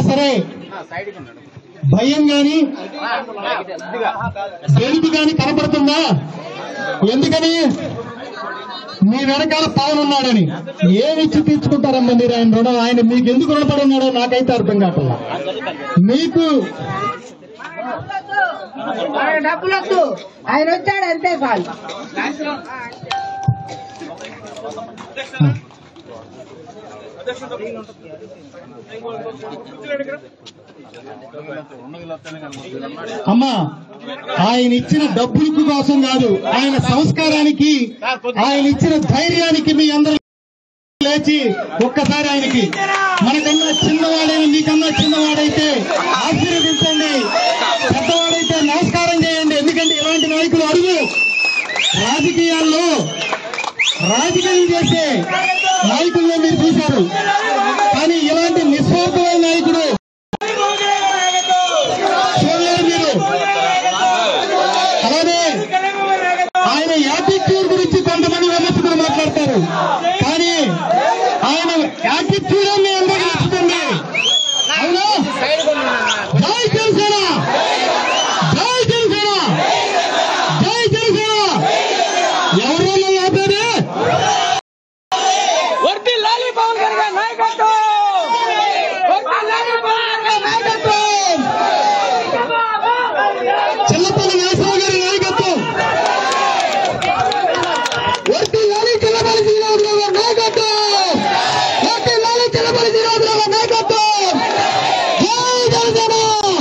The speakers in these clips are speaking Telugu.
సరే భయం గాని గెలుపు గాని కనపడుతుందా ఎందుకని మీ వెనకాల పవన్ ఉన్నాడని ఏమి ఇచ్చి తీర్చుకుంటారమ్మా మీరు ఆయన రుణం ఆయన మీకు ఎందుకు రుణపడి ఉన్నాడో నాకైతే అర్థం కావట్లా మీకు ఆయన డబ్బులొద్దు ఆయన వచ్చాడు అంతే చాలు అమ్మా ఆయన ఇచ్చిన డబ్బులకు కోసం కాదు ఆయన సంస్కారానికి ఆయన ఇచ్చిన ధైర్యానికి మీ అందరూ లేచి ఒక్కసారి ఆయనకి మనకన్నా చిన్నవాడైన మీకన్నా చిన్నవాడైతే ఆశీర్వదించండి పెద్దవాడైతే నమస్కారం చేయండి ఎందుకంటే ఇలాంటి నాయకులు అడుగు రాజకీయాల్లో రాజకీయం చేసే నాయకుల్లో మీరు చూశారు కానీ ఇలాంటి నిస్వార్థమైన నాయకుడు చూడలేరు మీరు అలానే ఆయన యాటిట్యూడ్ గురించి కొంతమంది విమర్శకులు మాట్లాడతారు కానీ ఆయన యాటిట్యూడ్ మీ అందరికీ నచ్చుతుంది అవునా జై జనసేన జై జనసేన జై జనసేన ఎవరు మమ్మల్ని ఆపేది వర్దిల్లాలి పవన్ కళ్యాణ్ గారి నాయకత్వం వర్దిల్లాలి పవన్ కళ్యాణ్ గారి నాయకత్వం చిల్లపల్లి నరసింహ గారి నాయకత్వం వర్తిల్లాలి చిల్లపల్లి శ్రీరాములు గారి నాయకత్వం వర్తిల్లాలి చిల్లపల్లి శ్రీరాములు గారి నాయకత్వం జై జనసేన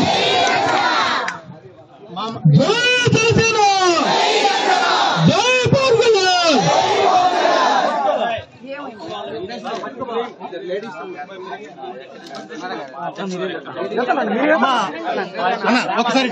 జై జనసేన జై పవన్ కళ్యాణ్ ఒకసారి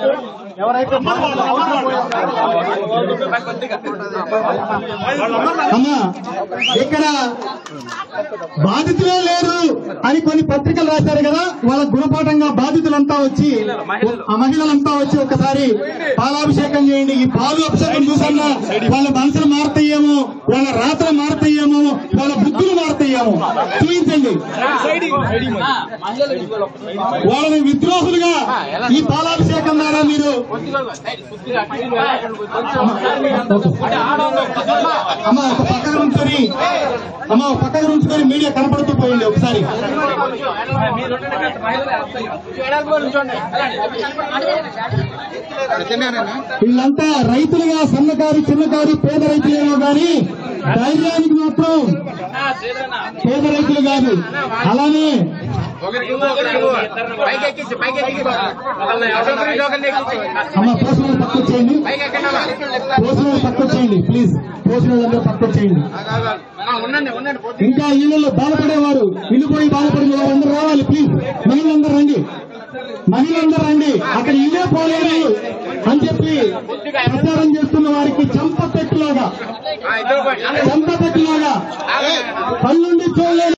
అమ్మా ఇక్కడ బాధితులే లేరు అని కొన్ని పత్రికలు రాశారు కదా వాళ్ళ గుణపాఠంగా బాధితులంతా వచ్చి ఆ మహిళలంతా వచ్చి ఒకసారి పాలాభిషేకం చేయండి ఈ పాలు అభిషేకం చూసన్నా వాళ్ళ మనసులు మారుతాయేమో వాళ్ళ రాత్రులు మారుతాయేమో వాళ్ళ బుద్ధులు మారుతాయేమో చూపించండి వాళ్ళని విద్రోహులుగా ఈ పాలాభిషేకం ద్వారా మీరు అమ్మ ఒక పక్కన ఉంచుకొని అమ్మ ఒక పక్కన ఉంచుకొని మీడియా కనపడుతూ పోయింది ఒకసారి వీళ్ళంతా రైతులుగా సన్నకారు చిన్నకారు పేద రైతులేమో గాని ధైర్యానికి మాత్రం పేద రైతులు కాదు అలానే అమ్మ పోషణలు పక్క చేయండి పోషణలు పక్క చేయండి ప్లీజ్ పోషణలందరూ పక్క చేయండి ఇంకా ఇళ్లలో బాధపడేవారు ఇల్లు పోయి బాధపడిన వారందరూ రావాలి ప్లీజ్ మహిళలందరూ రండి మహిళలందరూ రండి అక్కడ ఇల్లే పోలేదు అని చెప్పి ప్రచారం చేస్తున్న వారికి చంప పెట్టులాగా చంప పెట్టులాగా కళ్ళుండి చూడలేదు